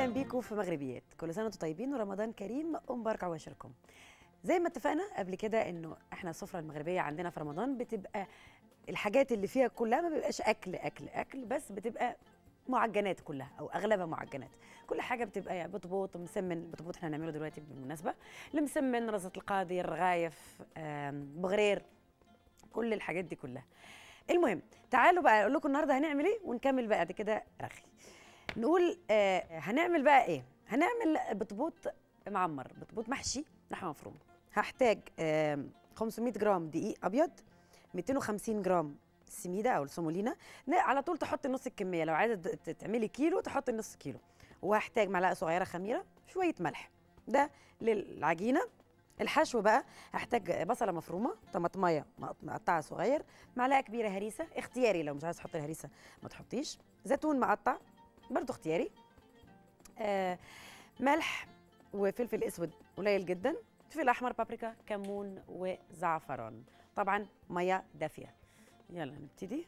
اهلا بيكم في مغربيات كل سنه وانتم طيبين ورمضان كريم ومبارك عواشركم زي ما اتفقنا قبل كده انه احنا السفره المغربيه عندنا في رمضان بتبقى الحاجات اللي فيها كلها ما بيبقاش اكل اكل اكل بس بتبقى معجنات كلها او اغلبها معجنات كل حاجه بتبقى يعني بطبوط مسمن بطبوط احنا هنعمله دلوقتي بالمناسبه المسمن رزة القاضي الرغايف آم، بغرير كل الحاجات دي كلها المهم تعالوا بقى اقول لكم النهارده هنعمل ايه ونكمل بعد كده رغي نقول آه هنعمل بقى ايه هنعمل بطبوط معمر بطبوط محشي لحمه مفرومه هحتاج آه 500 جرام دقيق ابيض 250 جرام سميده او السومولينا ن- على طول تحطي نص الكميه لو عايزه ت- تعملي كيلو تحطي نص كيلو وهحتاج معلقه صغيره خميره شويه ملح ده للعجينه الحشو بقى هحتاج بصله مفرومه طماطمايه مقط- مقطعه صغير معلقه كبيره هريسه اختياري لو مش عايز تحطي الهريسه ما تحطيش زيتون مقطع برضو اختياري آه ملح وفلفل اسود قليل جدا فلفل احمر بابريكا كمون وزعفران طبعا ميه دافيه يلا نبتدي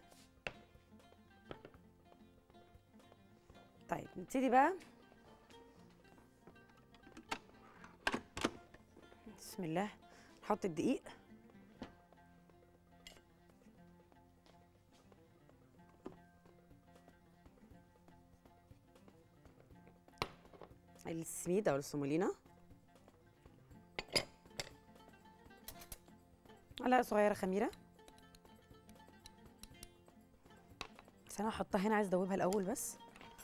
طيب نبتدي بقى بسم الله نحط الدقيق السميد او السومولينا معلقه صغيره خميره بس انا هحطها هنا عايز ادوبها الاول بس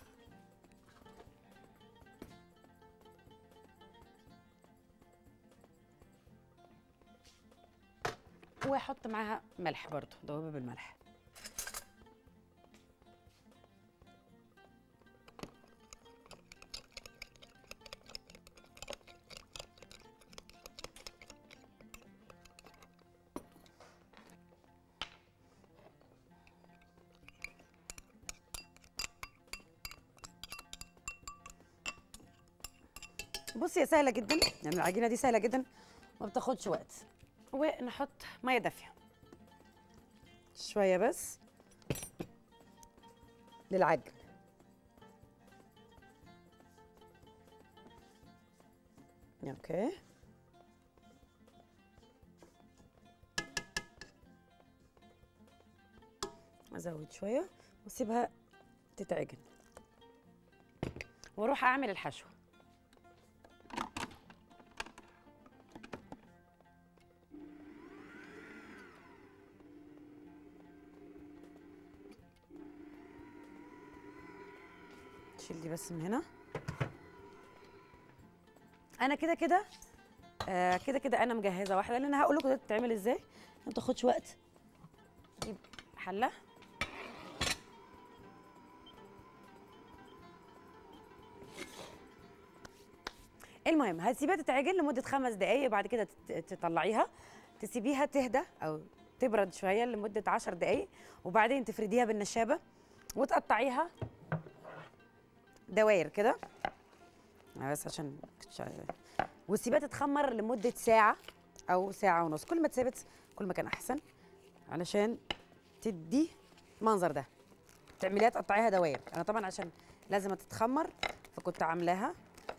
واحط معاها ملح برضو دوبها بالملح بصي هي سهله جدا يعني العجينه دي سهله جدا ما بتاخدش وقت ونحط ميه دافيه شويه بس للعجن اوكي ازود شويه واسيبها تتعجن واروح اعمل الحشو شيل دي بس من هنا انا كده كده آه كده كده انا مجهزه واحده لان هقول لكم ده بتتعمل ازاي ما تاخدش وقت نجيب حله المهم هتسيبيها تتعجن لمده خمس دقائق بعد كده تت- تطلعيها تسيبيها تهدى او تبرد شويه لمده عشر دقائق وبعدين تفرديها بالنشابه وتقطعيها دواير كده أنا بس عشان كنتش عايزة- وتسيبها تتخمر لمده ساعه او ساعه ونص كل ما اتسابت كل ما كان احسن علشان تدي المنظر ده تعمليها تقطعيها دواير انا طبعا عشان لازم تتخمر فكنت عاملاها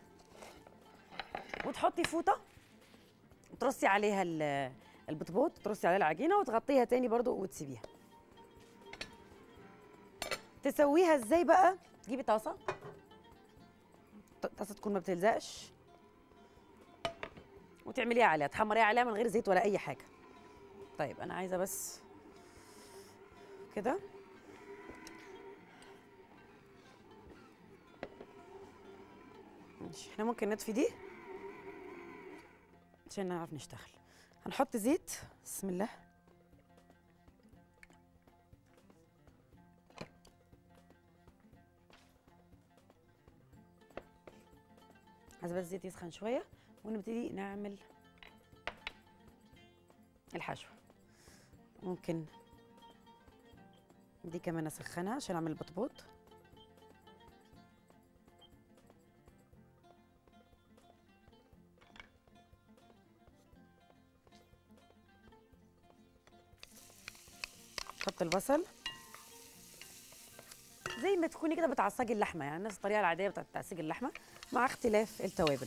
وتحطي فوطه وترصي عليها ال- البطبوط ترصي عليها العجينه وتغطيها تاني برضو وتسيبيها تسويها ازاي بقى تجيبي طاسه ط- طاسه تكون ما بتلزقش وتعمليها عليها تحمريها عليها من غير زيت ولا اي حاجه طيب انا عايزه بس كده ماشي احنا ممكن نطفي دي عشان نعرف نشتغل هنحط زيت بسم الله عايزه بس الزيت يسخن شويه ونبتدي نعمل الحشو ممكن دي كمان اسخنها عشان اعمل البطبوط حط البصل زي ما تكوني كده بتعصجي اللحمه يعني نفس الطريقه العاديه بتاعت تعصيج اللحمه مع اختلاف التوابل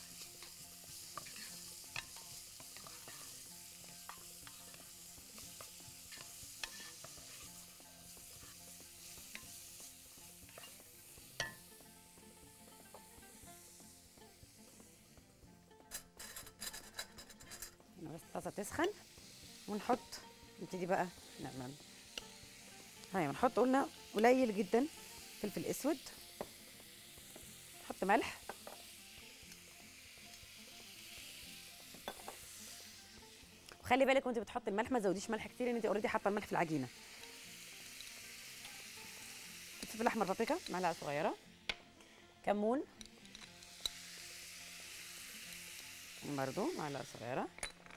هنا بس الطاسه تسخن ونحط نبتدي بقى نعمل هاي بنحط قلنا قليل جدا فلفل اسود نحط ملح وخلي بالك وانت بتحطي الملح ما تزوديش ملح كتير لان انت اوريدي حاطه الملح في العجينه فلفل احمر بابريكا معلقه صغيره كمون برضو معلقه صغيره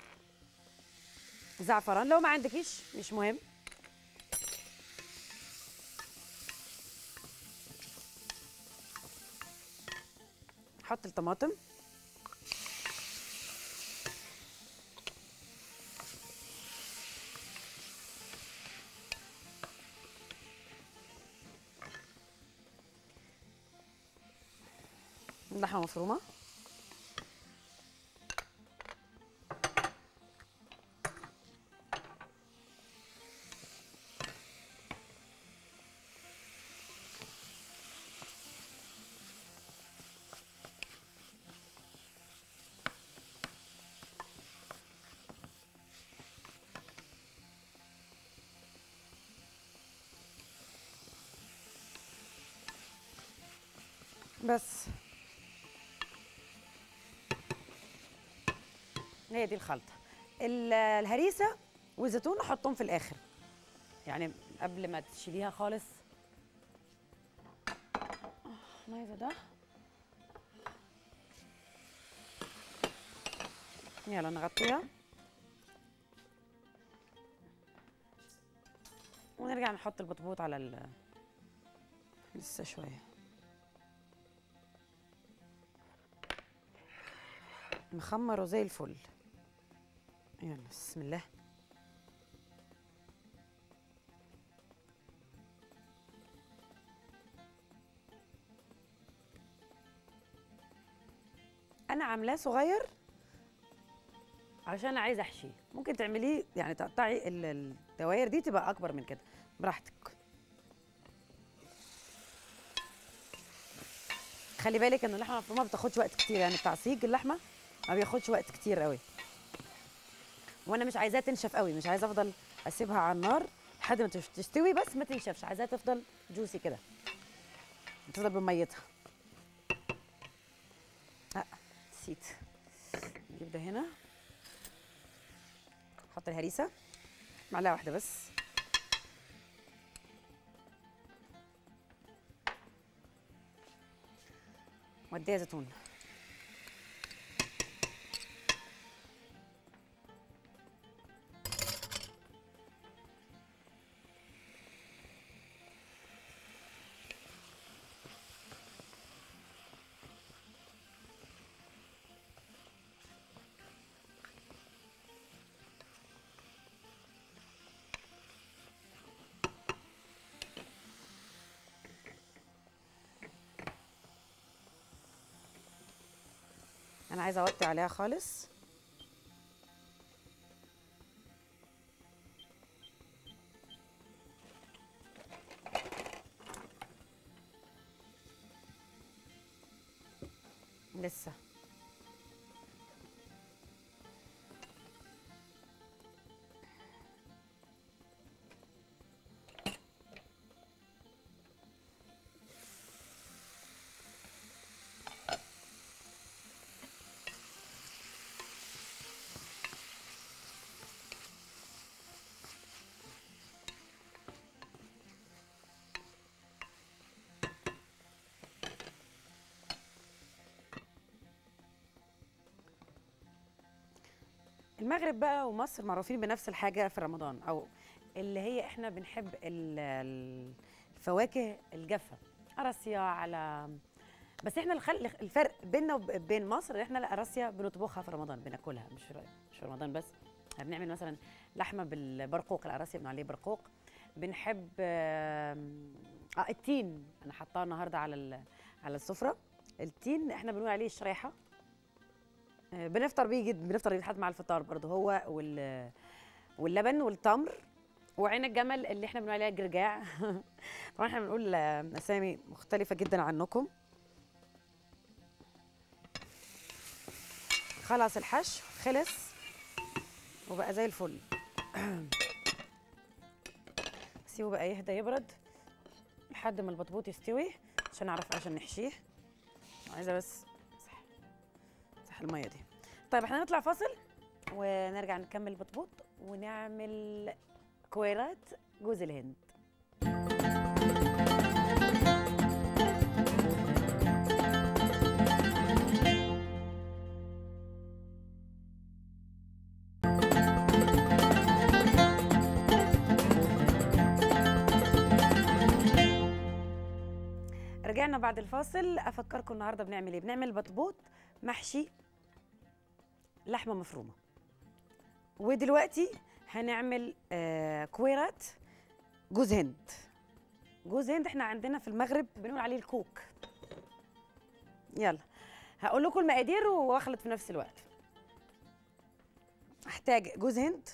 زعفران لو ما عندكيش مش مهم حط الطماطم لحمه مفرومه بس هي دي الخلطه ال- الهريسه والزيتون نحطهم في الاخر يعني قبل ما تشيليها خالص آه، انا عايزه ده يلا نغطيها ونرجع نحط البطبوط على ال لسه شويه محمر وزي الفل يلا بسم الله انا عاملاه صغير عشان عايزه احشيه ممكن تعمليه يعني تقطعي ال- الدواير دي تبقى اكبر من كده براحتك خلي بالك ان اللحمه المفرومه ما بتاخدش وقت كتير يعني تعصيج اللحمه ما بياخدش وقت كتير قوي وانا مش عايزاها تنشف قوي مش عايزه افضل اسيبها على النار لحد ما تش- تستوي بس ما تنشفش عايزاها تفضل جوسي كده تفضل بميتها لا نسيت نجيب ده هنا نحط الهريسه معلقه واحده بس وديها زيتون انا عايزه اوطي عليها خالص لسه المغرب بقى ومصر معروفين بنفس الحاجه في رمضان او اللي هي احنا بنحب ال- ال- الفواكه الجافه قراصيا على بس احنا الخل... الفرق بيننا وبين مصر ان احنا القراصيا بنطبخها في رمضان بناكلها مش في مش في رمضان بس احنا بنعمل مثلا لحمه بالبرقوق القراصيا بنقول عليه برقوق بنحب آم، اه التين انا حطاه النهارده على ال- على السفره التين احنا بنقول عليه الشريحه آه، بنفطر بيه جدا بنفطر بيه لحد مع الفطار برضه هو وال واللبن والتمر وعين الجمل اللي احنا بنقول عليها جرجاع طبعا احنا بنقول آه، اسامي مختلفه جدا عنكم خلاص الحشو خلص وبقى زي الفل سيبه بقى يهدى يبرد لحد ما البطبوط يستوي عشان نعرف عشان نحشيه عايزه بس امسح امسح الميه دي طيب احنا نطلع فاصل ونرجع نكمل البطبوط ونعمل كويرات جوز الهند رجعنا بعد الفاصل افكركم النهارده بنعمل ايه بنعمل بطبوط محشي لحمه مفرومه ودلوقتي هنعمل آه كويرات جوز هند جوز هند احنا عندنا في المغرب بنقول عليه الكوك يلا هقول لكم المقادير واخلط في نفس الوقت هحتاج جوز هند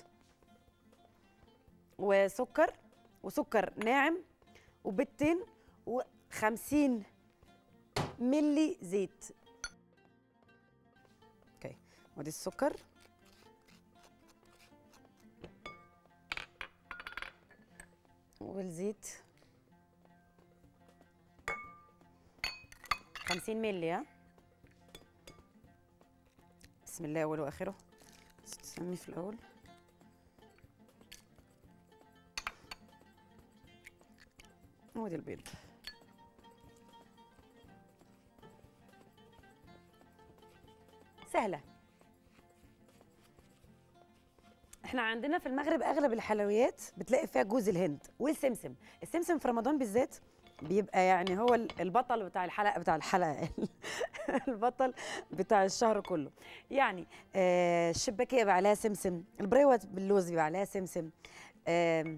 وسكر وسكر ناعم وبيضتين و50 ملي زيت اوكي وادي السكر والزيت 50 ملي ها بسم الله اوله واخره بس تسمي في الاول ودي البيض سهله احنا عندنا في المغرب اغلب الحلويات بتلاقي فيها جوز الهند والسمسم السمسم في رمضان بالذات بيبقى يعني هو ال- البطل بتاع الحلقه بتاع الحلقه البطل بتاع الشهر كله يعني آه الشباكيه بيبقى عليها سمسم البريوه باللوز بيبقى عليها سمسم آم،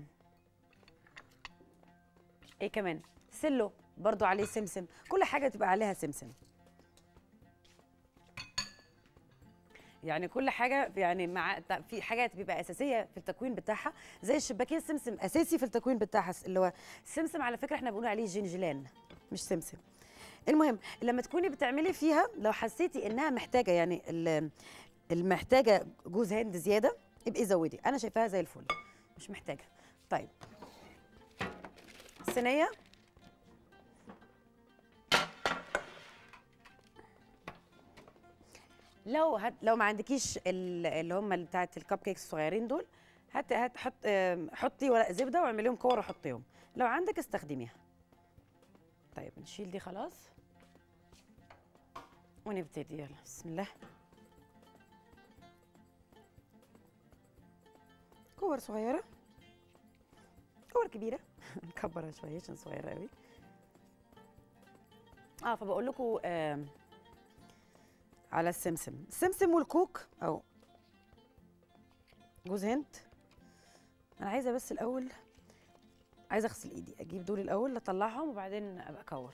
ايه كمان سلو برضو عليه سمسم كل حاجه تبقى عليها سمسم يعني كل حاجه يعني مع في حاجات بيبقى اساسيه في التكوين بتاعها زي الشباكيه السمسم اساسي في التكوين بتاعها اللي هو السمسم على فكره احنا بنقول عليه جنجلان مش سمسم المهم لما تكوني بتعملي فيها لو حسيتي انها محتاجه يعني ال- المحتاجه جوز هند زياده ابقي زودي انا شايفاها زي الفل مش محتاجه طيب صينيه لو هت لو ما عندكيش ال- اللي هم اللي بتاعت الكب كيكس الصغيرين دول هات هات حط آم، حطي ورق زبده واعمليهم كور وحطيهم لو عندك استخدميها طيب نشيل دي خلاص ونبتدي يلا بسم الله كور صغيره كور كبيره نكبرها شويه عشان صغيره قوي اه فبقول لكم آم، على السمسم السمسم والكوك او جوز هند انا عايزه بس الاول عايزه اغسل ايدي اجيب دول الاول اطلعهم وبعدين ابقى اكور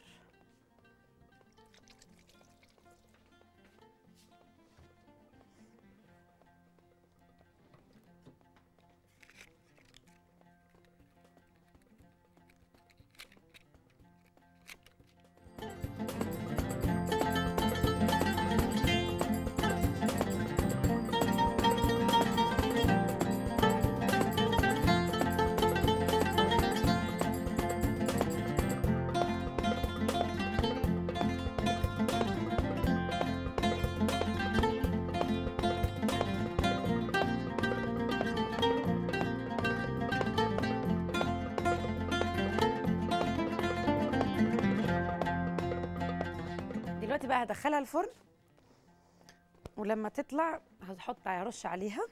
دلوقتي بقى هدخلها الفرن ولما تطلع هتحط هرش عليها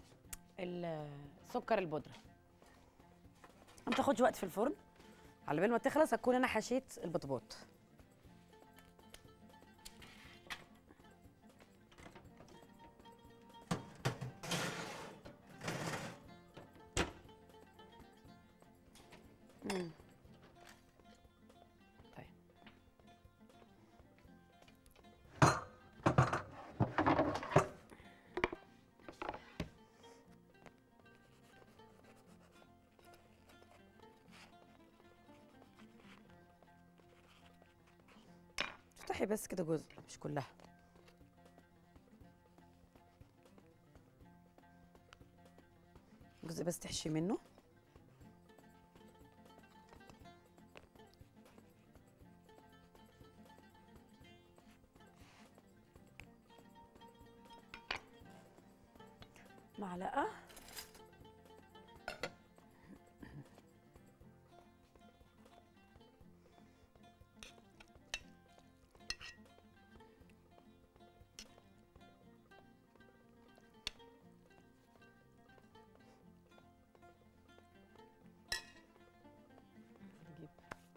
السكر البودره ما تاخدش وقت في الفرن على بال ما تخلص هكون انا حشيت البطبوط مم. تشوحي بس كده جزء مش كلها جزء بس تحشي منه معلقة نجيب.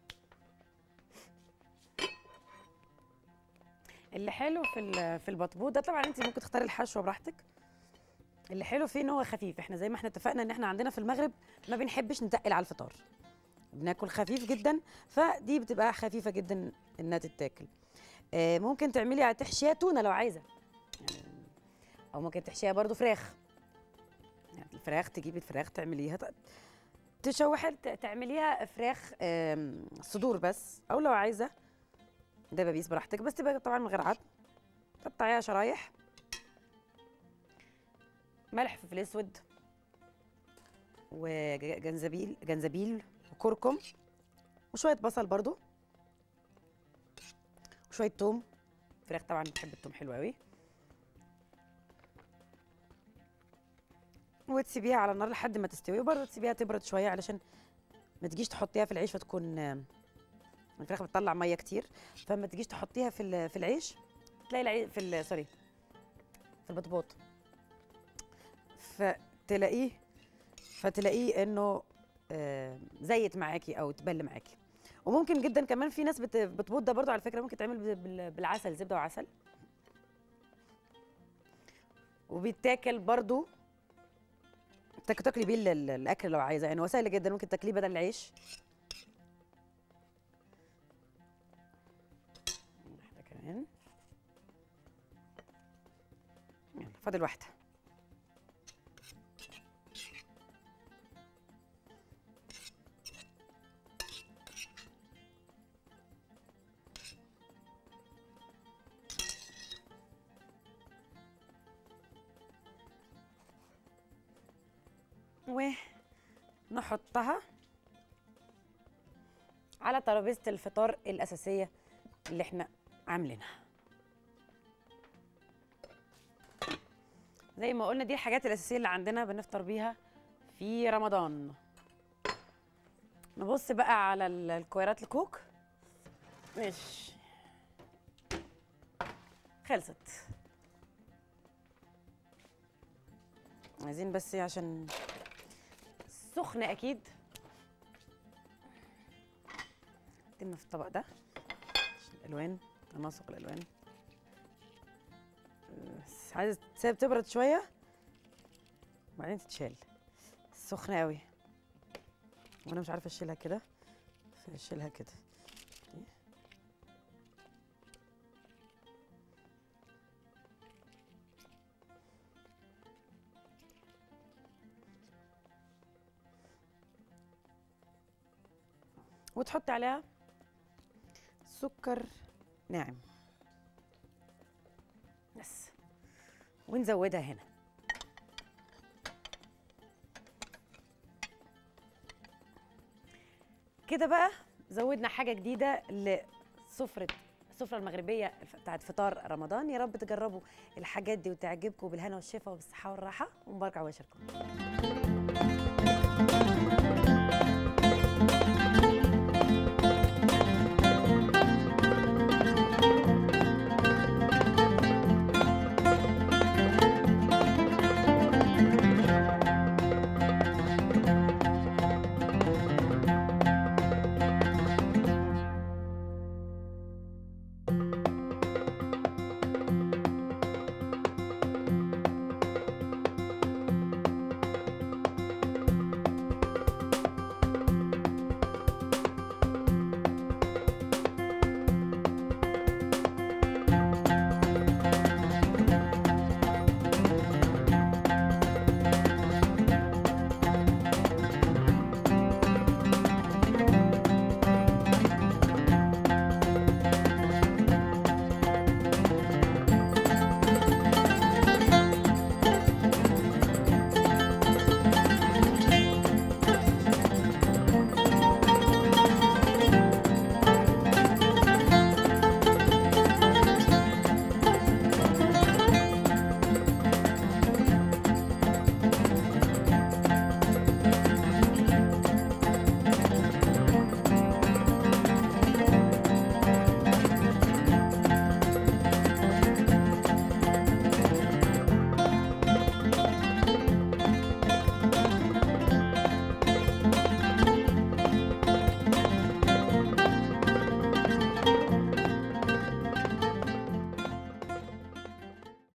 اللي حلو في ال- في البطبوط ده طبعا انت ممكن تختاري الحشوه براحتك اللي حلو فيه ان هو خفيف احنا زي ما احنا اتفقنا ان احنا عندنا في المغرب ما بنحبش نتقل على الفطار بناكل خفيف جدا فدي بتبقى خفيفه جدا انها تتاكل آه، ممكن تعملي تحشيها تونه لو عايزه يعني او ممكن تحشيها برضو فراخ يعني الفراخ تجيبي الفراخ تعمليها ت- تشوحي ت- تعمليها فراخ آم، صدور بس او لو عايزه دبابيس براحتك بس تبقى طبعا من غير عظم تقطعيها شرايح ملح فلفل اسود وجنزبيل جنزبيل وكركم وشويه بصل برضو وشويه توم فراخ طبعا بتحب التوم حلو قوي وتسيبيها على النار لحد ما تستوي وبرضه تسيبيها تبرد شويه علشان ما تجيش تحطيها في العيش فتكون آم، الفراخ بتطلع ميه كتير فما تجيش تحطيها في ال- في العيش تلاقي العيش في ال- سوري في البطبوط فتلاقيه فتلاقيه انه آه، زيت معاكي او تبل معاكي وممكن جدا كمان في ناس بت- بتبوط ده برضو على فكره ممكن تعمل بال- بال- بالعسل زبده وعسل وبيتاكل برضو تاك- تاكلي بيه ال- ال- الاكل لو عايزه يعني هو سهل جدا ممكن تاكليه بدل العيش واحده كمان يلا فاضل واحده ونحطها على ترابيزه الفطار الاساسيه اللي احنا عاملينها زي ما قلنا دي الحاجات الاساسيه اللي عندنا بنفطر بيها في رمضان نبص بقى على ال- الكويرات الكوك ماشي خلصت عايزين بس إيه عشان سخنة أكيد حطينا في الطبق ده عشان الألوان تناسق الألوان بس عايزة تسيب تبرد شوية وبعدين تتشال سخنة قوي وأنا مش عارفة أشيلها كده فأشيلها كده وتحط عليها سكر ناعم بس ونزودها هنا كده بقى زودنا حاجة جديدة لسفرة السفرة المغربية بتاعت فطار رمضان يا رب تجربوا الحاجات دي وتعجبكم بالهنا والشفا وبالصحة والراحة ومبارك عواشركم